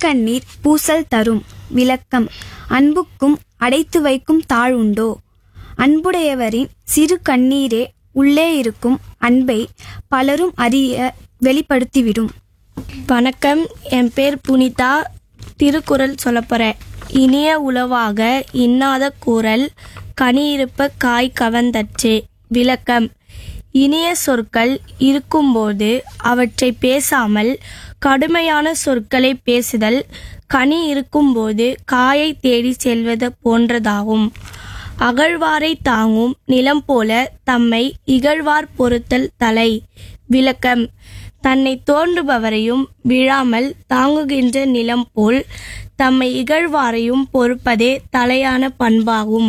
திருக்கண்ணீர் பூசல் தரும் விளக்கம் அன்புக்கும் அடைத்து வைக்கும் தாழ் உண்டோ அன்புடையவரின் சிறு கண்ணீரே உள்ளே இருக்கும் அன்பை பலரும் அறிய வெளிப்படுத்திவிடும் வணக்கம் என் பேர் புனிதா திருக்குறள் சொல்லப் போகிறேன் இனிய உளவாக இன்னாத கூறல் கனி இருப்ப காய் கவர்ந்தற்றே விளக்கம் இனிய சொற்கள் இருக்கும்போது அவற்றை பேசாமல் கடுமையான சொற்களை பேசுதல் கனி இருக்கும்போது காயை தேடி செல்வது போன்றதாகும் அகழ்வாரை தாங்கும் நிலம் போல தம்மை இகழ்வார் பொறுத்தல் தலை விளக்கம் தன்னை தோன்றுபவரையும் விழாமல் தாங்குகின்ற நிலம் போல் தம்மை இகழ்வாரையும் பொறுப்பதே தலையான பண்பாகும்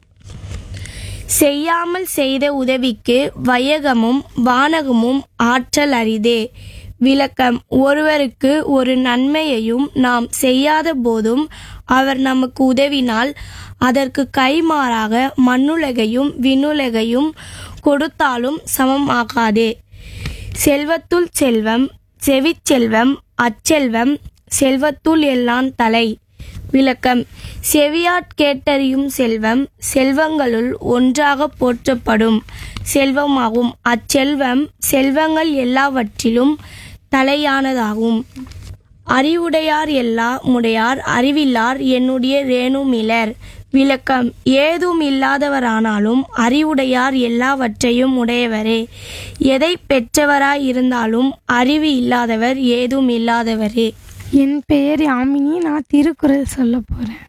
செய்யாமல் செய்த உதவிக்கு வையகமும் வானகமும் ஆற்றல் அரிதே விளக்கம் ஒருவருக்கு ஒரு நன்மையையும் நாம் செய்யாத போதும் அவர் நமக்கு உதவினால் அதற்கு கைமாறாக மண்ணுலகையும் விண்ணுலகையும் கொடுத்தாலும் சமம் ஆகாதே செல்வத்துள் செல்வம் செவிச்செல்வம் அச்செல்வம் செல்வத்துள் எல்லாம் தலை விளக்கம் செவியாட் கேட்டறியும் செல்வம் செல்வங்களுள் ஒன்றாக போற்றப்படும் செல்வமாகும் அச்செல்வம் செல்வங்கள் எல்லாவற்றிலும் தலையானதாகும் அறிவுடையார் எல்லா முடையார் அறிவில்லார் என்னுடைய ரேணுமிலர் விளக்கம் ஏதும் இல்லாதவரானாலும் அறிவுடையார் எல்லாவற்றையும் உடையவரே எதை பெற்றவராய் இருந்தாலும் அறிவு இல்லாதவர் ஏதும் இல்லாதவரே என் பெயர் யாமினி நான் திருக்குறள் சொல்ல போறேன்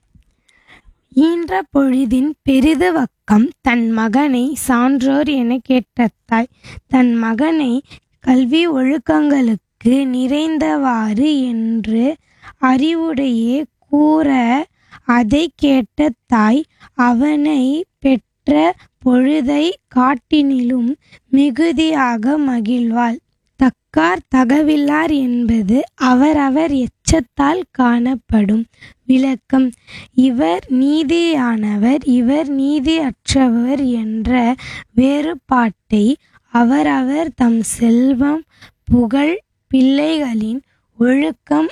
ஈன்ற பொழுதின் பெரிது வக்கம் தன் மகனை சான்றோர் என கேட்ட தாய் தன் மகனை கல்வி ஒழுக்கங்களுக்கு நிறைந்தவாறு என்று அறிவுடையே கூற அதை கேட்ட தாய் அவனை பெற்ற பொழுதை காட்டினிலும் மிகுதியாக மகிழ்வாள் தக்கார் தகவில்லார் என்பது அவரவர் எச்சத்தால் காணப்படும் விளக்கம் இவர் நீதியானவர் இவர் நீதியற்றவர் என்ற வேறுபாட்டை அவரவர் தம் செல்வம் புகழ் பிள்ளைகளின் ஒழுக்கம்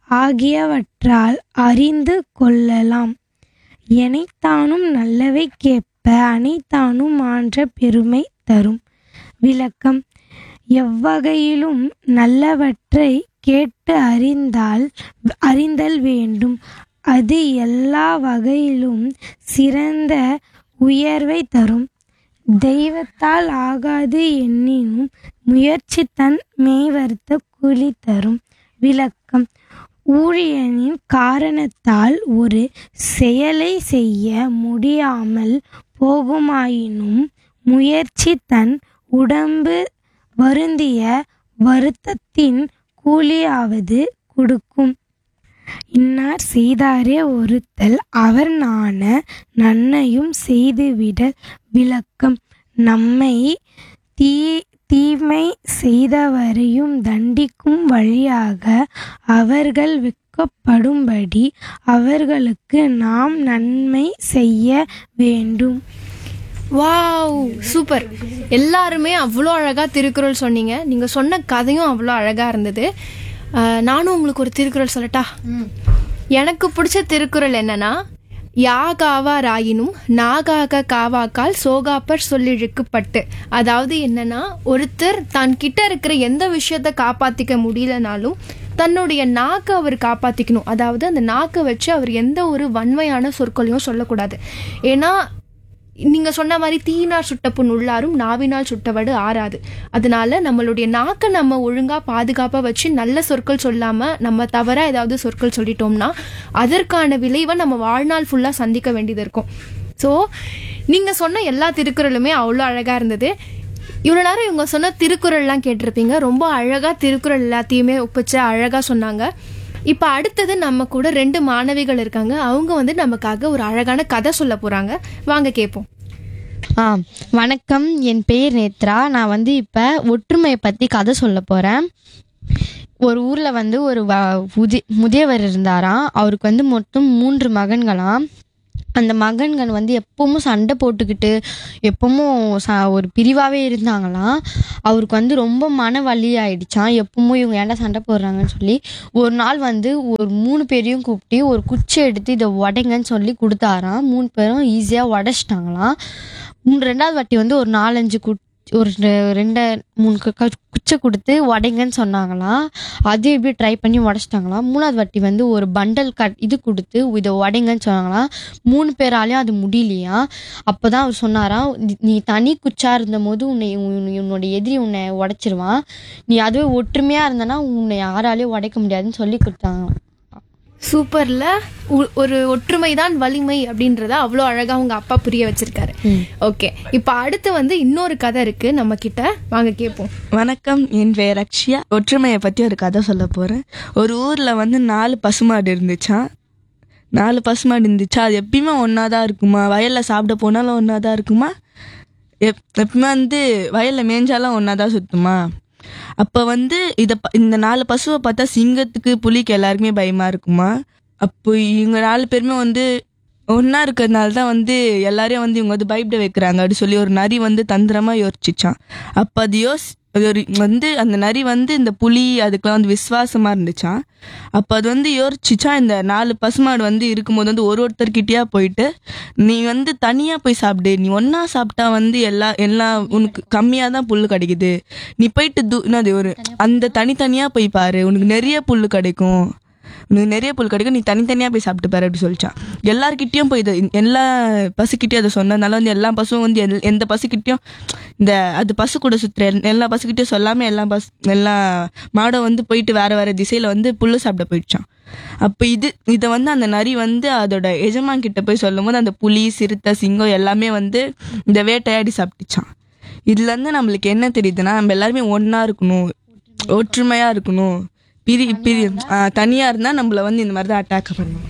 ஆகியவற்றால் அறிந்து கொள்ளலாம் எனைத்தானும் நல்லவை கேட்ப அனைத்தானும் ஆன்ற பெருமை தரும் விளக்கம் எவ்வகையிலும் நல்லவற்றை கேட்டு அறிந்தால் அறிந்தல் வேண்டும் அது எல்லா வகையிலும் சிறந்த உயர்வை தரும் தெய்வத்தால் ஆகாது எண்ணினும் முயற்சி தன் மெய்வருத்த கூலி தரும் விளக்கம் ஊழியனின் காரணத்தால் ஒரு செயலை செய்ய முடியாமல் போகுமாயினும் முயற்சி தன் உடம்பு வருந்திய வருத்தத்தின் கூலியாவது கொடுக்கும் இன்னார் செய்தாரே ஒருத்தல் அவர் நாண நன்மையும் செய்துவிட விளக்கம் நம்மை தீ தீமை செய்தவரையும் தண்டிக்கும் வழியாக அவர்கள் வெட்கப்படும்படி அவர்களுக்கு நாம் நன்மை செய்ய வேண்டும் வாவ் சூப்பர் எல்லாருமே அவ்வளோ அழகாக திருக்குறள் சொன்னீங்க நீங்கள் சொன்ன கதையும் அவ்வளோ அழகாக இருந்தது அஹ், நானும் உங்களுக்கு ஒரு திருக்குறள் சொல்லட்டா எனக்கு பிடிச்ச திருக்குறள் என்னன்னா யாகாவாராயினும் நாகாக காவாக்கால் சோகாப்பர் சொல்லிழுக்குப்பட்டு அதாவது என்னன்னா ஒருத்தர் தான் கிட்ட இருக்கிற எந்த விஷயத்த காப்பாத்திக்க முடியலனாலும் தன்னுடைய நாக்கை அவர் காப்பாத்திக்கணும் அதாவது அந்த நாக்கை வச்சு அவர் எந்த ஒரு வன்மையான சொற்களையும் சொல்லக்கூடாது ஏன்னா நீங்க சொன்ன மாதிரி தீயினார் சுட்ட புண் உள்ளாரும் நாவினால் சுட்டவடு ஆறாது அதனால நம்மளுடைய நாக்கை நம்ம ஒழுங்கா பாதுகாப்பா வச்சு நல்ல சொற்கள் சொல்லாம நம்ம தவறா ஏதாவது சொற்கள் சொல்லிட்டோம்னா அதற்கான விளைவை நம்ம வாழ்நாள் ஃபுல்லா சந்திக்க வேண்டியது இருக்கும் ஸோ நீங்க சொன்ன எல்லா திருக்குறளுமே அவ்வளோ அழகா இருந்தது இவ்வளோ நேரம் இவங்க சொன்ன திருக்குறள்லாம் கேட்டிருப்பீங்க ரொம்ப அழகா திருக்குறள் எல்லாத்தையுமே ஒப்பிச்சு அழகா சொன்னாங்க இப்போ அடுத்தது நம்ம கூட ரெண்டு மாணவிகள் இருக்காங்க அவங்க வந்து நமக்காக ஒரு அழகான கதை சொல்ல போறாங்க வாங்க கேட்போம் ஆ வணக்கம் என் பெயர் நேத்ரா நான் வந்து இப்போ ஒற்றுமையை பற்றி கதை சொல்ல போகிறேன் ஒரு ஊரில் வந்து ஒரு வ உதி முதியவர் இருந்தாராம் அவருக்கு வந்து மொத்தம் மூன்று மகன்களாம் அந்த மகன்கள் வந்து எப்பவும் சண்டை போட்டுக்கிட்டு எப்பவும் ச ஒரு பிரிவாகவே இருந்தாங்களாம் அவருக்கு வந்து ரொம்ப மன வலி ஆயிடுச்சான் எப்பவும் இவங்க ஏன்டா சண்டை போடுறாங்கன்னு சொல்லி ஒரு நாள் வந்து ஒரு மூணு பேரையும் கூப்பிட்டு ஒரு குச்சி எடுத்து இதை உடைங்கன்னு சொல்லி கொடுத்தாராம் மூணு பேரும் ஈஸியாக உடச்சிட்டாங்களாம் மூணு ரெண்டாவது வாட்டி வந்து ஒரு நாலஞ்சு குச் ஒரு ரெ- ரெண்டு மூணு கு- கு- குச்சை கொடுத்து உடைங்கன்னு சொன்னாங்களாம் அது எப்படி ட்ரை பண்ணி உடச்சிட்டாங்களாம் மூணாவது வாட்டி வந்து ஒரு பண்டல் கட் இது கொடுத்து இதை உடைங்கன்னு சொன்னாங்களாம் மூணு பேராலையும் அது முடியலையா அப்போதான் அவர் சொன்னாராம் "நீ- நீ தனி குச்சா இருந்தபோது உன்னை உன்- உன்னோட எதிரி உன்னை உடைச்சிருவான் நீ அதுவே ஒற்றுமையா இருந்தனா உன்னை யாராலையும் உடைக்க முடியாதுன்னு சொல்லி கொடுத்தாங்க சூப்பர்ல உ- ஒரு ஒற்றுமை தான் வலிமை அப்படின்றத அவ்வளோ அழகா உங்க அப்பா புரிய வச்சிருக்காரு ஓகே இப்போ அடுத்து வந்து இன்னொரு கதை இருக்கு நம்ம கிட்ட வாங்க கேட்போம் வணக்கம் என் பெயர் அக்ஷயா ஒற்றுமையை பற்றி ஒரு கதை சொல்ல போகிறேன் ஒரு ஊரில் வந்து நாலு பசுமாடு இருந்துச்சாம் நாலு பசுமாடு இருந்துச்சா அது எப்பயுமே ஒன்றா தான் இருக்குமா வயலில் சாப்பிட போனாலும் ஒன்றா தான் இருக்குமா எப் எப்பவுமே வந்து வயலில் மேய்ஞ்சாலும் ஒன்றா தான் சுற்றுமா அப்போ வந்து இதை ப- இந்த நாலு பசுவை பார்த்தா சிங்கத்துக்கு புலிக்கு எல்லாருக்குமே பயமாக இருக்குமா அப்போ இவங்க நாலு பேருமே வந்து ஒன்றா இருக்கிறதுனால தான் வந்து எல்லாரையும் வந்து இவங்க வந்து பயப்பட வைக்கிறாங்க அப்படி சொல்லி ஒரு நரி வந்து தந்திரமாக யோசிச்சிச்சான் அப்போ அது யோஸ் அது ஒரு வந்து அந்த நரி வந்து இந்த புலி அதுக்கெல்லாம் வந்து விசுவாசமாக இருந்துச்சான் அப்போ அது வந்து யோசிச்சுச்சான் இந்த நாலு பசுமாடு வந்து இருக்கும்போது வந்து ஒரு ஒருத்தர்கிட்டயா போயிட்டு நீ வந்து தனியாக போய் சாப்பிடு நீ ஒன்றா சாப்பிட்டா வந்து எல்லா எல்லா உனக்கு கம்மியாக தான் புல் கிடைக்குது நீ போயிட்டு தூ என்னது ஒரு அந்த தனித்தனியாக போய் பாரு உனக்கு நிறைய புல் கிடைக்கும் உனக்கு நிறைய புல் கிடைக்கும் நீ தனித்தனியாக போய் சாப்பிட்டு பாரு அப்படி சொல்லிச்சான் எல்லார்கிட்டயும் போய் இதை எல்லா பசுக்கிட்டயும் அதை சொன்னதுனால வந்து எல்லா பசுவும் வந்து எல்- எந்த பசுக்கிட்டயும் இந்த அது பசு கூட சுற்றுற எல்லா பசுக்கிட்டயும் சொல்லாமல் எல்லா பஸ் எல்லா மாடும் வந்து போயிட்டு வேற வேற திசையில் வந்து புல்லு சாப்பிட போயிடுச்சான் அப்போ இது இதை வந்து அந்த நரி வந்து அதோட எஜமான் கிட்ட போய் சொல்லும்போது அந்த புலி சிறுத்தை சிங்கம் எல்லாமே வந்து இந்த வேட்டையாடி சாப்பிட்டுச்சான் இதுல இருந்து நம்மளுக்கு என்ன தெரியுதுன்னா நம்ம எல்லாருமே ஒண்ணா இருக்கணும் ஒற்றுமையா இருக்கணும் பிரி பிரி ஆ, தனியா இருந்தா நம்மள வந்து இந்த மாதிரி தான் அட்டாக் பண்ணுவாங்க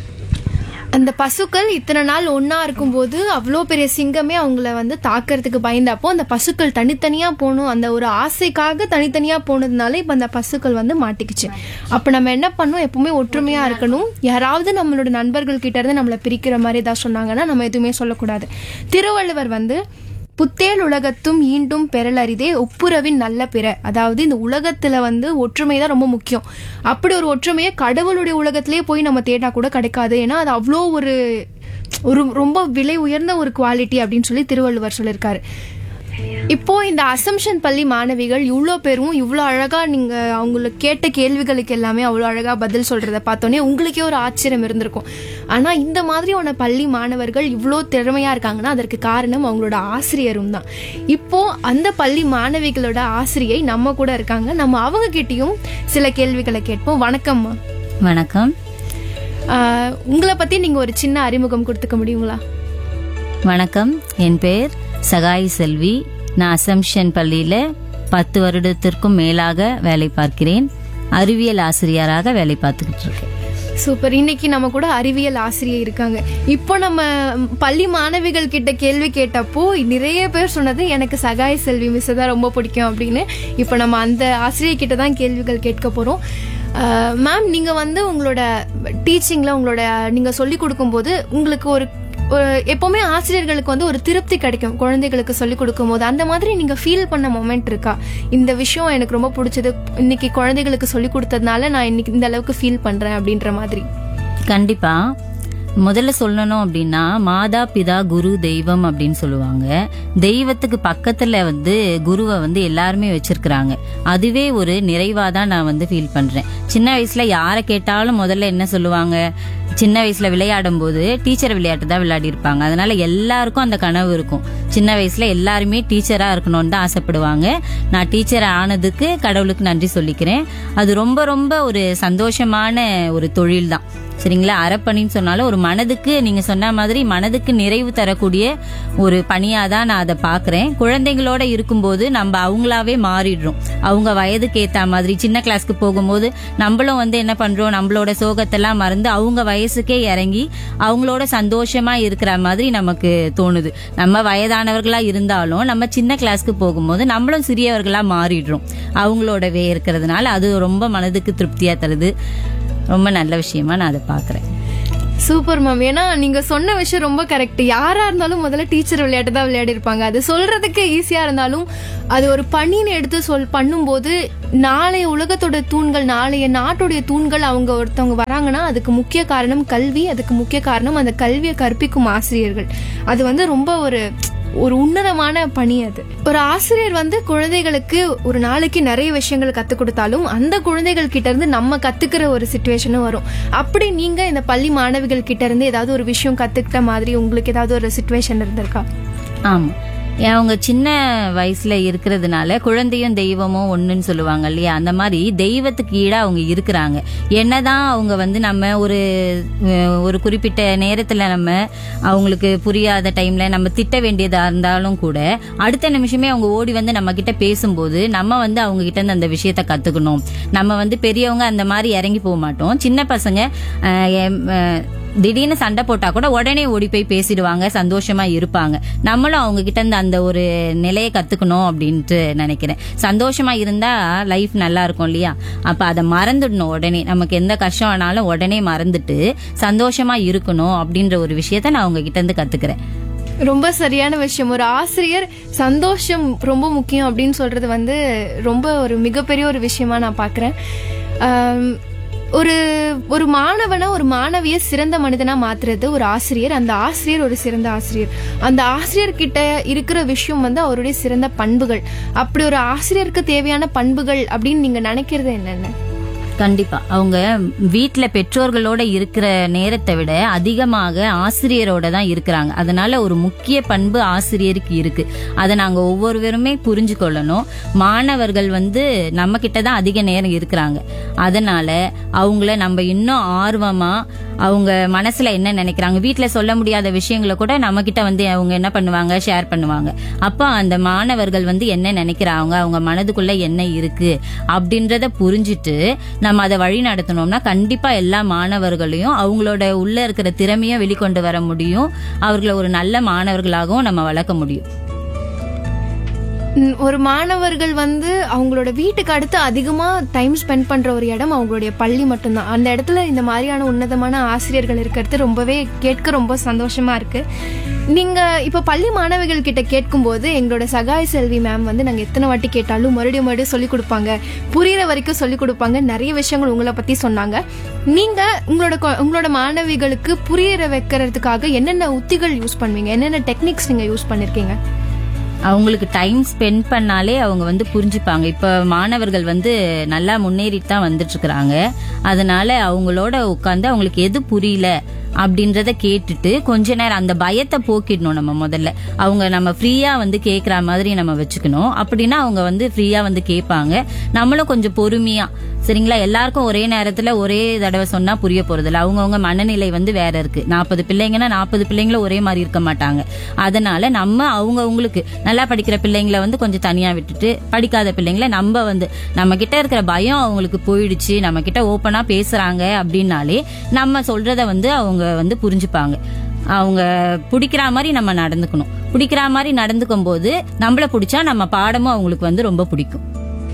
அந்த பசுக்கள் இத்தனை நாள் ஒண்ணா இருக்கும்போது அவ்வளோ பெரிய சிங்கமே அவங்கள வந்து தாக்கறதுக்கு பயந்தப்போ அந்த பசுக்கள் தனித்தனியா போகணும் அந்த ஒரு ஆசைக்காக தனித்தனியா போனதுனால இப்ப அந்த பசுக்கள் வந்து மாட்டிக்கிச்சு அப்ப நம்ம என்ன பண்ணோம் எப்பவுமே ஒற்றுமையா இருக்கணும் யாராவது நம்மளோட நண்பர்கள் கிட்ட இருந்து நம்மளை பிரிக்கிற மாதிரி ஏதாவது சொன்னாங்கன்னா நம்ம எதுவுமே சொல்லக்கூடாது திருவள்ளுவர் வந்து புத்தேல் உலகத்தும் ஈண்டும் பெறலரிதே ஒப்புரவின் நல்ல பிற அதாவது இந்த உலகத்துல வந்து ஒற்றுமை தான் ரொம்ப முக்கியம் அப்படி ஒரு ஒற்றுமையை கடவுளுடைய உலகத்திலேயே போய் நம்ம தேடா கூட கிடைக்காது ஏன்னா அது அவ்வளோ ஒரு ஒரு ரொம்ப விலை உயர்ந்த ஒரு குவாலிட்டி அப்படின்னு சொல்லி திருவள்ளுவர் சொல்லியிருக்காரு இப்போ இந்த அசம்ஷன் பள்ளி மாணவிகள் இவ்வளோ பேரும் இவ்வளோ அழகா நீங்க அவங்களுக்கு கேட்ட கேள்விகளுக்கு எல்லாமே அவ்வளோ அழகா பதில் சொல்றத பார்த்தோன்னே உங்களுக்கே ஒரு ஆச்சரியம் இருந்திருக்கும் ஆனா இந்த மாதிரியான பள்ளி மாணவர்கள் இவ்வளோ திறமையா இருக்காங்கன்னா அதற்கு காரணம் அவங்களோட ஆசிரியரும் தான் இப்போ அந்த பள்ளி மாணவிகளோட ஆசிரியை நம்ம கூட இருக்காங்க நம்ம அவங்க கிட்டயும் சில கேள்விகளை கேட்போம் வணக்கம்மா வணக்கம் ஆஹ், உங்களை பத்தி நீங்க ஒரு சின்ன அறிமுகம் கொடுத்துக்க முடியுங்களா வணக்கம் என் பெயர் சகாய் செல்வி நான் அசம்ஷன் பள்ளியில் பத்து வருடத்திற்கும் மேலாக வேலை பார்க்கிறேன் அறிவியல் ஆசிரியராக வேலை பார்த்துக்கிட்டு இருக்கேன் சூப்பர் இன்னைக்கு நம்ம கூட அறிவியல் ஆசிரியர் இருக்காங்க இப்போ நம்ம பள்ளி மாணவிகள் கிட்ட கேள்வி கேட்டப்போ நிறைய பேர் சொன்னது எனக்கு சகாய செல்வி மிஸ் தான் ரொம்ப பிடிக்கும் அப்படின்னு இப்போ நம்ம அந்த ஆசிரியர் கிட்ட தான் கேள்விகள் கேட்க போறோம் மேம் நீங்க வந்து உங்களோட டீச்சிங்ல உங்களோட நீங்க சொல்லி கொடுக்கும்போது உங்களுக்கு ஒரு ஒரு எப்பவுமே ஆசிரியர்களுக்கு வந்து ஒரு திருப்தி கிடைக்கும் குழந்தைகளுக்கு சொல்லி கொடுக்கும்போது அந்த மாதிரி நீங்க ஃபீல் பண்ண மொமெண்ட் இருக்கா இந்த விஷயம் எனக்கு ரொம்ப பிடிச்சது இன்னைக்கு குழந்தைகளுக்கு சொல்லி கொடுத்ததுனால நான் இன்னைக்கு இந்த அளவுக்கு ஃபீல் பண்றேன் அப்படின்ற மாதிரி கண்டிப்பா முதல்ல சொல்லணும் அப்படின்னா மாதா பிதா குரு தெய்வம் அப்படின்னு சொல்லுவாங்க தெய்வத்துக்கு பக்கத்துல வந்து குருவை வந்து எல்லாருமே வச்சிருக்கிறாங்க அதுவே ஒரு நிறைவா தான் நான் வந்து ஃபீல் பண்றேன் சின்ன வயசுல யாரை கேட்டாலும் முதல்ல என்ன சொல்லுவாங்க சின்ன வயசுல விளையாடும் போது டீச்சர் விளையாட்டு தான் விளையாடி இருப்பாங்க அதனால எல்லாருக்கும் அந்த கனவு இருக்கும் சின்ன வயசுல எல்லாருமே டீச்சரா இருக்கணும்னு தான் ஆசைப்படுவாங்க நான் டீச்சர் ஆனதுக்கு கடவுளுக்கு நன்றி சொல்லிக்கிறேன் அது ரொம்ப ரொம்ப ஒரு சந்தோஷமான ஒரு தொழில் தான் சரிங்களா அறப்பணின்னு சொன்னாலும் ஒரு மனதுக்கு நீங்க சொன்ன மாதிரி மனதுக்கு நிறைவு தரக்கூடிய ஒரு பணியா தான் நான் அதை பாக்குறேன் குழந்தைங்களோட இருக்கும்போது நம்ம அவங்களாவே மாறிடுறோம் அவங்க வயதுக்கு ஏத்த மாதிரி சின்ன கிளாஸ்க்கு போகும்போது நம்மளும் வந்து என்ன பண்றோம் நம்மளோட சோகத்தெல்லாம் மறந்து அவங்க வயசுக்கே இறங்கி அவங்களோட சந்தோஷமா இருக்கிற மாதிரி நமக்கு தோணுது நம்ம வயதானவர்களா இருந்தாலும் நம்ம சின்ன கிளாஸ்க்கு போகும்போது நம்மளும் சிறியவர்களா மாறிடுறோம் அவங்களோடவே இருக்கிறதுனால அது ரொம்ப மனதுக்கு திருப்தியா தருது ரொம்ப நல்ல விஷயமா நான் அதை பாக்குறேன் சூப்பர் மேம் ஏன்னா நீங்க சொன்ன விஷயம் ரொம்ப கரெக்ட் யாரா இருந்தாலும் முதல்ல டீச்சர் விளையாட்டு தான் விளையாடி இருப்பாங்க அது சொல்றதுக்கு ஈஸியா இருந்தாலும் அது ஒரு பணின்னு எடுத்து சொல் பண்ணும்போது நாளைய உலகத்தோட தூண்கள் நாளைய நாட்டுடைய தூண்கள் அவங்க ஒருத்தவங்க வராங்கன்னா அதுக்கு முக்கிய காரணம் கல்வி அதுக்கு முக்கிய காரணம் அந்த கல்வியை கற்பிக்கும் ஆசிரியர்கள் அது வந்து ரொம்ப ஒரு ஒரு உன்னதமான பணி அது ஒரு ஆசிரியர் வந்து குழந்தைகளுக்கு ஒரு நாளைக்கு நிறைய விஷயங்கள் கத்துக் கொடுத்தாலும் அந்த குழந்தைகள் கிட்ட இருந்து நம்ம கத்துக்கிற ஒரு சுச்சுவேஷனும் வரும் அப்படி நீங்க இந்த பள்ளி மாணவிகள் கிட்ட இருந்து ஏதாவது ஒரு விஷயம் கத்துக்கிட்ட மாதிரி உங்களுக்கு ஏதாவது ஒரு சுச்சுவேஷன் இருந்திருக்கா ஆமா அவங்க சின்ன வயசுல இருக்கிறதுனால குழந்தையும் தெய்வமும் ஒண்ணுன்னு சொல்லுவாங்க இல்லையா அந்த மாதிரி தெய்வத்துக்கு ஈடா அவங்க இருக்கிறாங்க என்னதான் அவங்க வந்து நம்ம ஒரு அஹ், ஒரு குறிப்பிட்ட நேரத்துல நம்ம அவங்களுக்கு புரியாத டைம்ல நம்ம திட்ட வேண்டியதா இருந்தாலும் கூட அடுத்த நிமிஷமே அவங்க ஓடி வந்து நம்ம கிட்ட பேசும்போது நம்ம வந்து அவங்க கிட்ட இருந்து அந்த விஷயத்த கத்துக்கணும் நம்ம வந்து பெரியவங்க அந்த மாதிரி இறங்கி போக மாட்டோம் சின்ன பசங்க அஹ், எம், அஹ், திடீர்னு சண்டை போட்டா கூட உடனே ஓடி போய் பேசிடுவாங்க சந்தோஷமா இருப்பாங்க நம்மளும் அவங்க கிட்ட இருந்து அந்த ஒரு நிலையை கத்துக்கணும் அப்படின்ட்டு நினைக்கிறேன் சந்தோஷமா இருந்தா லைஃப் நல்லா இருக்கும் இல்லையா அப்ப அதை மறந்துடணும் உடனே நமக்கு எந்த கஷ்டம் ஆனாலும் உடனே மறந்துட்டு சந்தோஷமா இருக்கணும் அப்படின்ற ஒரு விஷயத்த நான் அவங்க கிட்ட இருந்து கத்துக்கிறேன் ரொம்ப சரியான விஷயம் ஒரு ஆசிரியர் சந்தோஷம் ரொம்ப முக்கியம் அப்படின்னு சொல்றது வந்து ரொம்ப ஒரு மிகப்பெரிய ஒரு விஷயமா நான் பாக்குறேன் ஆம், ஒரு ஒரு மாணவனை ஒரு மாணவிய சிறந்த மனிதனா மாத்துறது ஒரு ஆசிரியர் அந்த ஆசிரியர் ஒரு சிறந்த ஆசிரியர் அந்த ஆசிரியர் கிட்ட இருக்கிற விஷயம் வந்து அவருடைய சிறந்த பண்புகள் அப்படி ஒரு ஆசிரியருக்கு தேவையான பண்புகள் அப்படின்னு நீங்க நினைக்கிறது என்னென்ன கண்டிப்பா அவங்க வீட்ல பெற்றோர்களோட இருக்கிற நேரத்தை விட அதிகமாக ஆசிரியரோட தான் இருக்கிறாங்க அதனால ஒரு முக்கிய பண்பு ஆசிரியருக்கு இருக்கு அதை நாங்க ஒவ்வொருவருமே புரிஞ்சு கொள்ளணும் மாணவர்கள் வந்து நம்ம கிட்ட தான் அதிக நேரம் இருக்கிறாங்க அதனால அவங்கள நம்ம இன்னும் ஆர்வமா அவங்க மனசுல என்ன நினைக்கிறாங்க வீட்ல சொல்ல முடியாத விஷயங்களை கூட நம்ம கிட்ட வந்து அவங்க என்ன பண்ணுவாங்க ஷேர் பண்ணுவாங்க அப்ப அந்த மாணவர்கள் வந்து என்ன நினைக்கிறாங்க அவங்க மனதுக்குள்ள என்ன இருக்கு அப்படின்றத புரிஞ்சுட்டு நம்ம அதை வழி நடத்தணும்னா கண்டிப்பா எல்லா மாணவர்களையும் அவங்களோட உள்ள இருக்கிற திறமையை வெளிக்கொண்டு வர முடியும் அவர்களை ஒரு நல்ல மாணவர்களாகவும் நம்ம வளர்க்க முடியும் ம், ஒரு மாணவர்கள் வந்து அவங்களோட வீட்டுக்கு அடுத்து அதிகமா டைம் ஸ்பெண்ட் பண்ற ஒரு இடம் அவங்களுடைய பள்ளி மட்டும்தான் அந்த இடத்துல இந்த மாதிரியான உன்னதமான ஆசிரியர்கள் இருக்கிறது ரொம்பவே கேட்க ரொம்ப சந்தோஷமா இருக்கு நீங்க இப்ப பள்ளி மாணவிகள் கிட்ட கேட்கும்போது எங்களோட சகாய செல்வி மேம் வந்து நாங்க எத்தனை வாட்டி கேட்டாலும் மறுபடியும் மறுபடியும் சொல்லி கொடுப்பாங்க புரியுற வரைக்கும் சொல்லி கொடுப்பாங்க நிறைய விஷயங்கள் உங்களை பத்தி சொன்னாங்க நீங்க உங்களோட கொ- உங்களோட மாணவிகளுக்கு புரியற வைக்கிறதுக்காக என்னென்ன உத்திகள் யூஸ் பண்ணுவீங்க என்னென்ன டெக்னிக்ஸ் நீங்க யூஸ் பண்ணிருக்கீங்க அவங்களுக்கு டைம் ஸ்பெண்ட் பண்ணாலே அவங்க வந்து புரிஞ்சுப்பாங்க இப்ப மாணவர்கள் வந்து நல்லா முன்னேறிட்டு தான் வந்துட்டு இருக்கிறாங்க அதனால அவங்களோட உட்காந்து அவங்களுக்கு எது புரியல அப்படின்றத கேட்டுட்டு கொஞ்ச நேரம் அந்த பயத்தை போக்கிடணும் நம்ம முதல்ல அவங்க நம்ம ஃப்ரீயா வந்து கேக்குற மாதிரி நம்ம வச்சுக்கணும் அப்படின்னா அவங்க வந்து ஃப்ரீயா வந்து கேட்பாங்க நம்மளும் கொஞ்சம் பொறுமையா சரிங்களா எல்லாருக்கும் ஒரே நேரத்துல ஒரே தடவை சொன்னா புரிய போறதில்ல அவங்கவுங்க மனநிலை வந்து வேற இருக்கு நாற்பது பிள்ளைங்கன்னா நாற்பது பிள்ளைங்களும் ஒரே மாதிரி இருக்க மாட்டாங்க அதனால நம்ம அவங்கவுங்களுக்கு நல்லா படிக்கிற பிள்ளைங்களை வந்து கொஞ்சம் தனியா விட்டுட்டு படிக்காத பிள்ளைங்களை நம்ம வந்து நம்ம கிட்ட இருக்கிற பயம் அவங்களுக்கு போயிடுச்சு நம்ம கிட்ட ஓப்பனா பேசுறாங்க அப்படின்னாலே நம்ம சொல்றத வந்து அவங்க வந்து புரிஞ்சுப்பாங்க அவங்க பிடிக்கிற மாதிரி நம்ம நடந்துக்கணும் பிடிக்கிற மாதிரி நடந்துக்கும் போது நம்மள பிடிச்சா நம்ம பாடமும் அவங்களுக்கு வந்து ரொம்ப பிடிக்கும்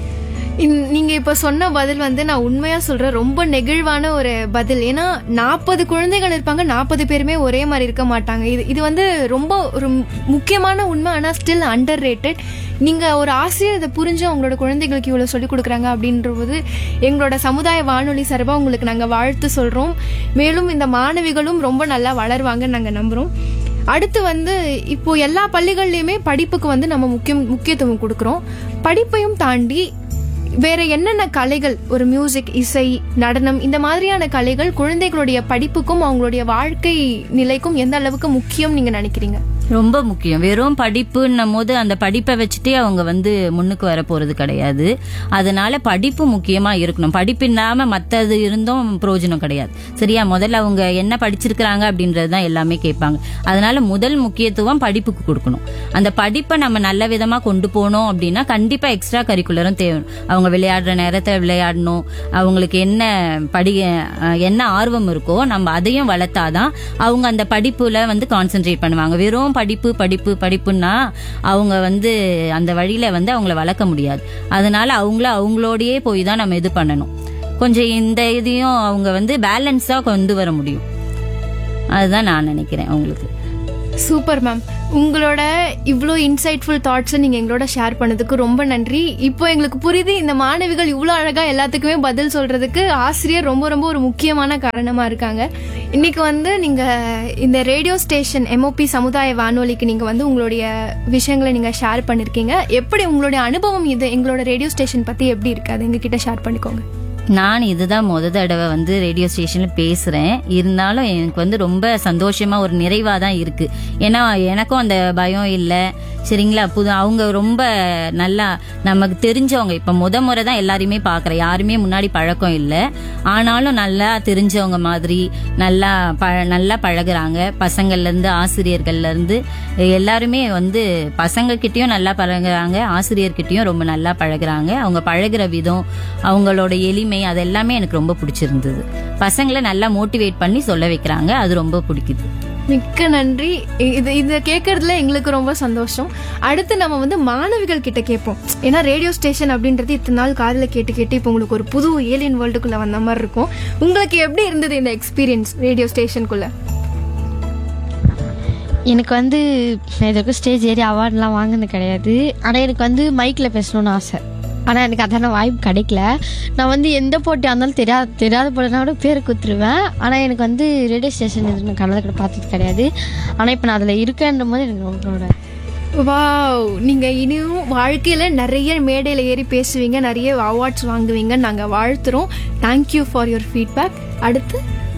இந்- நீங்க இப்ப சொன்ன பதில் வந்து நான் உண்மையா சொல்றேன் ரொம்ப நெகிழ்வான ஒரு பதில் ஏன்னா நாற்பது குழந்தைகள் இருப்பாங்க நாற்பது பேருமே ஒரே மாதிரி இருக்க மாட்டாங்க இது இது வந்து ரொம்ப ஒரு முக்கியமான உண்மை ஆனா ஸ்டில் அண்டர் ரேட்டட் நீங்க ஒரு ஆசிரியர் இதை புரிஞ்சு அவங்களோட குழந்தைகளுக்கு இவ்வளவு சொல்லிக் கொடுக்குறாங்க அப்படின்றது எங்களோட சமுதாய வானொலி சார்பா உங்களுக்கு நாங்க வாழ்த்து சொல்றோம் மேலும் இந்த மாணவிகளும் ரொம்ப நல்லா வளருவாங்கன்னு நாங்க நம்புறோம் அடுத்து வந்து இப்போ எல்லா பள்ளிகள்லயுமே படிப்புக்கு வந்து நம்ம முக்கியம் முக்கியத்துவம் கொடுக்குறோம் படிப்பையும் தாண்டி வேற என்னென்ன கலைகள் ஒரு மியூசிக் இசை நடனம் இந்த மாதிரியான கலைகள் குழந்தைகளுடைய படிப்புக்கும் அவங்களுடைய வாழ்க்கை நிலைக்கும் எந்த அளவுக்கு முக்கியம் நீங்க நினைக்கிறீங்க ரொம்ப முக்கியம் வெறும் படிப்புன்னும் போது அந்த படிப்பை வச்சுட்டே அவங்க வந்து முன்னுக்கு வர போறது கிடையாது அதனால படிப்பு முக்கியமா இருக்கணும் படிப்பு இல்லாம மத்தது இருந்தும் பிரயோஜனம் கிடையாது சரியா முதல்ல அவங்க என்ன படிச்சிருக்கிறாங்க அப்படின்றது தான் எல்லாமே கேட்பாங்க அதனால முதல் முக்கியத்துவம் படிப்புக்கு கொடுக்கணும் அந்த படிப்பை நம்ம நல்ல விதமா கொண்டு போனோம் அப்படின்னா கண்டிப்பா எக்ஸ்ட்ரா கரிக்குலரும் தேவை அவங்க விளையாடுற நேரத்தை விளையாடணும் அவங்களுக்கு என்ன படி அஹ், என்ன ஆர்வம் இருக்கோ நம்ம அதையும் வளர்த்தாதான் அவங்க அந்த படிப்புல வந்து கான்சென்ட்ரேட் பண்ணுவாங்க வெறும் படிப்பு படிப்பு படிப்புன்னா அவங்க வந்து அந்த வழியில வந்து அவங்கள வளர்க்க முடியாது அதனால அவங்கள அவங்களோடயே போய் தான் நம்ம இது பண்ணணும் கொஞ்சம் இந்த இதையும் அவங்க வந்து பேலன்ஸா கொண்டு வர முடியும் அதுதான் நான் நினைக்கிறேன் உங்களுக்கு சூப்பர் மேம் உங்களோட இவ்வளோ இன்சைட்ஃபுல் தாட்ஸை நீங்கள் எங்களோட ஷேர் பண்ணதுக்கு ரொம்ப நன்றி இப்போ எங்களுக்கு புரியுது இந்த மாணவிகள் இவ்வளோ அழகாக எல்லாத்துக்குமே பதில் சொல்கிறதுக்கு ஆசிரியர் ரொம்ப ரொம்ப ஒரு முக்கியமான காரணமாக இருக்காங்க இன்னைக்கு வந்து நீங்கள் இந்த ரேடியோ ஸ்டேஷன் எம்ஓபி சமுதாய வானொலிக்கு நீங்கள் வந்து உங்களுடைய விஷயங்களை நீங்கள் ஷேர் பண்ணியிருக்கீங்க எப்படி உங்களுடைய அனுபவம் இது எங்களோட ரேடியோ ஸ்டேஷன் பற்றி எப்படி இருக்கு அது எங்ககிட்ட ஷேர் பண்ணிக்கோங்க நான் இதுதான் முத தடவை வந்து ரேடியோ ஸ்டேஷன்ல பேசுறேன் இருந்தாலும் எனக்கு வந்து ரொம்ப சந்தோஷமா ஒரு நிறைவா தான் இருக்கு ஏன்னா எனக்கும் அந்த பயம் இல்லை சரிங்களா புது அவங்க ரொம்ப நல்லா நமக்கு தெரிஞ்சவங்க இப்ப முத முறை தான் எல்லாரையுமே பாக்குறேன் யாருமே முன்னாடி பழக்கம் இல்லை ஆனாலும் நல்லா தெரிஞ்சவங்க மாதிரி நல்லா ப நல்லா பழகுறாங்க பசங்கள்ல இருந்து ஆசிரியர்கள்ல இருந்து எல்லாருமே வந்து பசங்க கிட்டயும் நல்லா பழகுறாங்க ஆசிரியர்கிட்டயும் ரொம்ப நல்லா பழகுறாங்க அவங்க பழகுற விதம் அவங்களோட எளிமை அது எல்லாமே எனக்கு ரொம்ப பிடிச்சிருந்தது பசங்களை நல்லா மோட்டிவேட் பண்ணி சொல்ல வைக்கிறாங்க அது ரொம்ப பிடிக்குது மிக்க நன்றி இ- இது இதை கேட்கறதுல எங்களுக்கு ரொம்ப சந்தோஷம் அடுத்து நம்ம வந்து மாணவிகள் கிட்ட கேட்போம் ஏன்னா ரேடியோ ஸ்டேஷன் அப்படின்றது இத்தனை நாள் காதில் கேட்டு கேட்டு இப்போ உங்களுக்கு ஒரு புது ஏலியன் வேர்ல்டுக்குள்ள வந்த மாதிரி இருக்கும் உங்களுக்கு எப்படி இருந்தது இந்த எக்ஸ்பீரியன்ஸ் ரேடியோ ஸ்டேஷனுக்குள்ள எனக்கு வந்து நான் இது வரைக்கும் ஸ்டேஜ் ஏறி அவார்ட்லாம் வாங்கினது கிடையாது ஆனால் எனக்கு வந்து மைக்கில் பேசணும்னு ஆசை ஆனால் எனக்கு அதான வாய்ப்பு கிடைக்கல நான் வந்து எந்த போட்டியாக இருந்தாலும் தெரியாத தெரியாத போட்டினா கூட பேர் குத்துருவேன் ஆனால் எனக்கு வந்து ரேடியோ ஸ்டேஷன் இது நான் கனவு கூட பார்த்தது கிடையாது ஆனால் இப்போ நான் அதில் இருக்கேன்ற போது எனக்கு ரொம்ப வாவ் நீங்க இனியும் வாழ்க்கையில நிறைய மேடையில ஏறி பேசுவீங்க நிறைய அவார்ட்ஸ் வாங்குவீங்க நாங்க வாழ்த்துறோம் தேங்க்யூ ஃபார் யுவர் ஃபீட்பேக் அடுத்து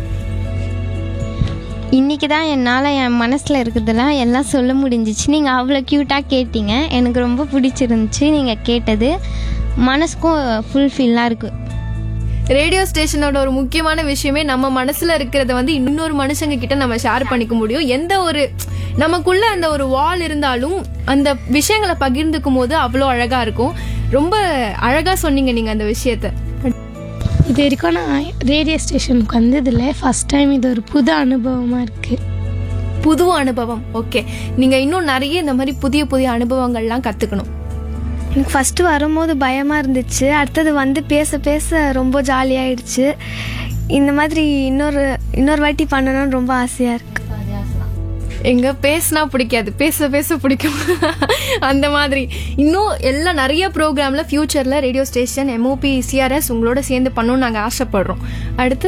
இன்னைக்கு தான் என்னால் என் மனசில் இருக்கிறதெல்லாம் எல்லாம் சொல்ல முடிஞ்சிச்சு நீங்கள் அவ்வளோ க்யூட்டாக கேட்டீங்க எனக்கு ரொம்ப பிடிச்சிருந்துச்சு நீங்கள் கேட்டது மனசுக்கும் ஃபுல்ஃபில்லாக இருக்குது ரேடியோ ஸ்டேஷனோட ஒரு முக்கியமான விஷயமே நம்ம மனசுல இருக்கிறத வந்து இன்னொரு மனுஷங்க கிட்ட நம்ம ஷேர் பண்ணிக்க முடியும் எந்த ஒரு நமக்குள்ள அந்த ஒரு வால் இருந்தாலும் அந்த விஷயங்களை பகிர்ந்துக்கும் போது அவ்வளோ அழகா இருக்கும் ரொம்ப அழகா சொன்னீங்க நீங்க அந்த விஷயத்த இது வரைக்கும் நான் ரேடியோ ஸ்டேஷனுக்கு வந்ததில்ல ஃபஸ்ட் டைம் இது ஒரு புது அனுபவமாக இருக்குது புது அனுபவம் ஓகே நீங்க இன்னும் நிறைய இந்த மாதிரி புதிய புதிய அனுபவங்கள்லாம் கத்துக்கணும் எனக்கு ஃபஸ்ட்டு வரும்போது பயமாக இருந்துச்சு அடுத்தது வந்து பேச பேச ரொம்ப ஜாலியாயிடுச்சு இந்த மாதிரி இன்னொரு இன்னொரு வாட்டி பண்ணணும்னு ரொம்ப ஆசையாக இருக்குது எங்க பேசினா பிடிக்காது பேச பேச பிடிக்கும் அந்த மாதிரி இன்னும் எல்லாம் நிறைய ப்ரோக்ராம்ல ஃபியூச்சர்ல ரேடியோ ஸ்டேஷன் எம்ஓபி சிஆர்எஸ் உங்களோட சேர்ந்து பண்ணணும்னு நாங்க ஆசைப்படுறோம் அடுத்து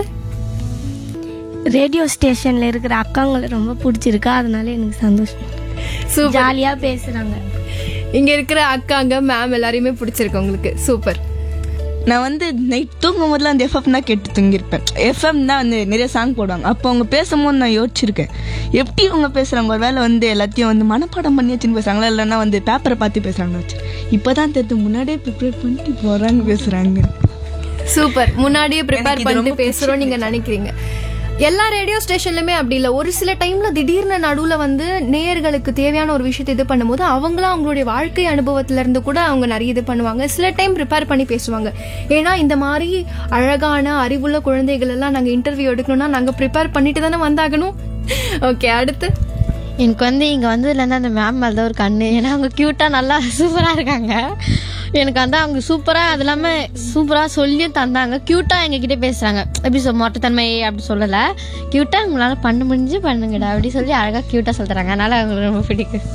ரேடியோ ஸ்டேஷன்ல இருக்கிற அக்காங்களை ரொம்ப பிடிச்சிருக்கு அதனால எனக்கு சந்தோஷம் சூப்பர் ஜாலியா பேசுறாங்க இங்க இருக்கிற அக்காங்க மேம் எல்லாரையுமே பிடிச்சிருக்கு உங்களுக்கு சூப்பர் நான் வந்து நைட் தூங்கும் போதுலாம் அந்த எஃப்எம் தான் கேட்டு தூங்கியிருப்பேன் எஃப்எம் தான் வந்து நிறைய சாங் போடுவாங்க அப்போ அவங்க பேசும்போது நான் யோசிச்சிருக்கேன் எப்படி அவங்க பேசுகிறாங்க ஒரு வேளை வந்து எல்லாத்தையும் வந்து மனப்பாடம் பண்ணி வச்சுன்னு பேசுகிறாங்களா இல்லைன்னா வந்து பேப்பரை பார்த்து பேசுகிறாங்கன்னு வச்சு இப்போ தான் தெரிஞ்சு முன்னாடியே ப்ரிப்பேர் பண்ணிட்டு போகிறாங்க பேசுகிறாங்க சூப்பர் முன்னாடியே ப்ரிப்பேர் எனக்கு இது பண்ணிட்டு ரொம்ப பேசுறோம் நீங்க நினைக்கிறீங்க எல்லா ரேடியோ ஸ்டேஷன்லயுமே அப்படி இல்ல ஒரு சில டைம்ல திடீர்னு நடுவுல வந்து நேயர்களுக்கு தேவையான ஒரு விஷயத்தை இது பண்ணும்போது அவங்களும் அவங்களுடைய வாழ்க்கை அனுபவத்துல இருந்து கூட அவங்க நிறைய இது பண்ணுவாங்க சில டைம் ப்ரிப்பேர் பண்ணி பேசுவாங்க ஏன்னா இந்த மாதிரி அழகான அறிவுள்ள குழந்தைகள் எல்லாம் நாங்க இன்டர்வியூ எடுக்கணும்னா நாங்க ப்ரிப்பேர் பண்ணிட்டு தானே வந்தாகணும் ஓகே அடுத்து எனக்கு வந்து இங்கே வந்ததுலேருந்து அந்த மேம் மேலே தான் ஒரு கண்ணு ஏன்னா அவங்க க்யூட்டாக நல்லா சூப்பராக இருக்காங்க எனக்கு வந்து அவங்க சூப்பராக அது இல்லாமல் சூப்பராக சொல்லியும் தந்தாங்க க்யூட்டாக எங்ககிட்ட பேசுகிறாங்க எப்படி சொல் மொட்டைத்தன்மை அப்படி சொல்லலை க்யூட்டாக உங்களால் பண்ண முடிஞ்சு பண்ணுங்கடா அப்படி சொல்லி அழகாக க்யூட்டாக சொல்கிறாங்க அதனால் அவங்களுக்கு ரொம்ப பிடிக்கும்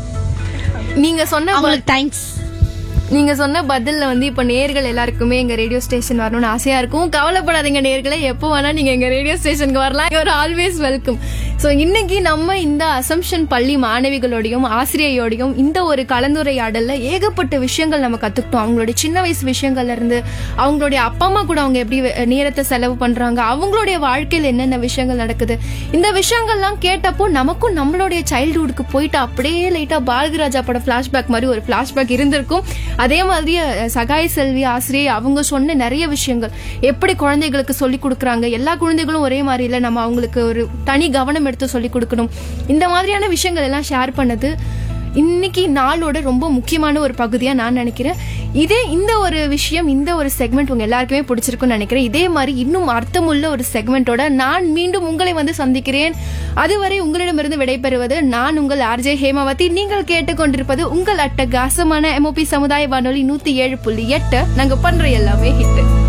நீங்க சொன்ன அவங்களுக்கு தேங்க்ஸ் நீங்க சொன்ன பதில்ல வந்து இப்ப நேர்கள் எல்லாருக்குமே எங்க ரேடியோ ஸ்டேஷன் வரணும்னு ஆசையா இருக்கும் கவலைப்படாதீங்க நேர்களே எப்போ வேணா நீங்க எங்க ரேடியோ ஸ்டேஷனுக்கு வரலாம் யூஆர் ஆல்வேஸ் வெல்கம் ஸோ இன்னைக்கு நம்ம இந்த அசம்ஷன் பள்ளி மாணவிகளோடையும் ஆசிரியையோடையும் இந்த ஒரு கலந்துரையாடல்ல ஏகப்பட்ட விஷயங்கள் நம்ம கத்துக்கிட்டோம் அவங்களுடைய சின்ன வயசு விஷயங்கள்ல இருந்து அவங்களுடைய அப்பா அம்மா கூட அவங்க எப்படி வே- நேரத்தை செலவு பண்றாங்க அவங்களுடைய வாழ்க்கையில் என்னென்ன விஷயங்கள் நடக்குது இந்த விஷயங்கள்லாம் கேட்டப்போ நமக்கும் நம்மளுடைய சைல்டுஹுட்க்கு போயிட்டு அப்படியே லைட்டா பாரதிராஜா பட ஃபிளாஷ்பேக் மாதிரி ஒரு ஃபிளாஷ்பேக் இருந்திருக்கும் அதே மாதிரி அஹ், சகாய் செல்வி ஆசிரியை அவங்க சொன்ன நிறைய விஷயங்கள் எப்படி குழந்தைகளுக்கு சொல்லி கொடுக்குறாங்க எல்லா குழந்தைகளும் ஒரே மாதிரி இல்லை நம்ம அவங்களுக்கு ஒரு தனி கவனம் எடுத்து சொல்லி கொடுக்கணும் இந்த மாதிரியான விஷயங்கள் எல்லாம் ஷேர் பண்ணது இன்னைக்கு நாளோட ரொம்ப முக்கியமான ஒரு பகுதியா நான் நினைக்கிறேன் இதே இந்த ஒரு விஷயம் இந்த ஒரு செக்மெண்ட் உங்க எல்லாருக்குமே பிடிச்சிருக்கும்னு நினைக்கிறேன் இதே மாதிரி இன்னும் அர்த்தமுள்ள ஒரு செக்மெண்டோட நான் மீண்டும் உங்களை வந்து சந்திக்கிறேன் அதுவரை உங்களிடமிருந்து விடைபெறுவது நான் உங்கள் ஆர்ஜே ஹேமாவதி நீங்கள் கேட்டுக்கொண்டிருப்பது உங்கள் அட்டகாசமான எம்ஓபி சமுதாய வானொலி நூத்தி ஏழு புள்ளி எட்டு நாங்க பண்ற எல்லாமே ஹிட்